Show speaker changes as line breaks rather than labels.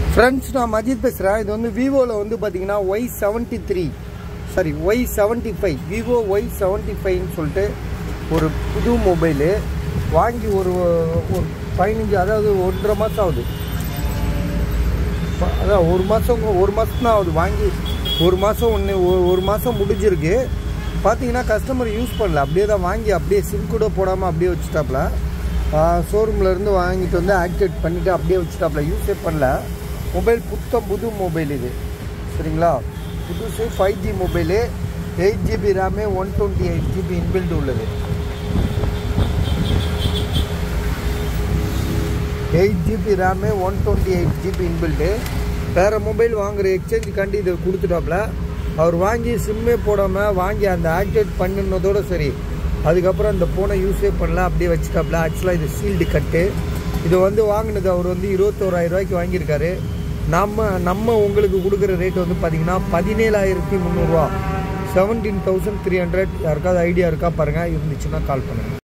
friends நான் மஜித் பேசுகிறேன் இது வந்து விவோவில் வந்து பார்த்தீங்கன்னா Y seventy three sorry Y seventy five Vivo Y seventy ஃபைவ்னு சொல்லிட்டு ஒரு புது மொபைலு வாங்கி ஒரு ஒரு பதினஞ்சு அதாவது ஒன்றரை மாதம் ஆகுது ப- அதான் ஒரு மாதம் ஒரு மாதம் தான் ஆகுது வாங்கி ஒரு மாதம் ஒன்று ஒரு மாதம் முடிஞ்சிருக்கு பார்த்தீங்கன்னா கஸ்டமர் யூஸ் பண்ணல அப்படியே தான் வாங்கி அப்படியே சிம் கூட போடாமல் அப்படியே வச்சுட்டாப்புல ஷோரூமில் இருந்து வாங்கிட்டு வந்து ஆக்டிவேட் பண்ணிவிட்டு அப்படியே வச்சுட்டாப்புல யூஸே பண்ணல மொபைல் புத்தம் புது மொபைல் இது சரிங்களா புதுசு five G mobile eight GB RAM one twenty eight GB inbuilt உள்ளது eight GB RAM one twenty eight GB inbuilt வேறு மொபைல் வாங்குற எக்ஸ்சேஞ்ச் கண்டி இதை கொடுத்துட்டாப்புல அவர் வாங்கி சிம்மே போடாமல் வாங்கி அந்த ஆக்டிவேட் பண்ணினதோட சரி அதுக்கப்புறம் அந்த ஃபோனை யூஸே பண்ணல அப்படியே வச்சுட்டாப்புல ஆக்சுவலாக இது சீல்டு கட்டு இது வந்து வாங்கினது அவர் வந்து இருபத்தோராயிரம் ரூபாய்க்கு வாங்கியிருக்காரு நம்ம நம்ம உங்களுக்கு கொடுக்குற ரேட் வந்து பார்த்தீங்கன்னா பதினேழாயிரத்தி முந்நூறுரூவா செவன்டீன் தௌசண்ட் த்ரீ ஹண்ட்ரட் யாருக்காவது ஐடியா இருக்கா பாருங்கள் இருந்துச்சுன்னா கால் பண்ணுங்கள்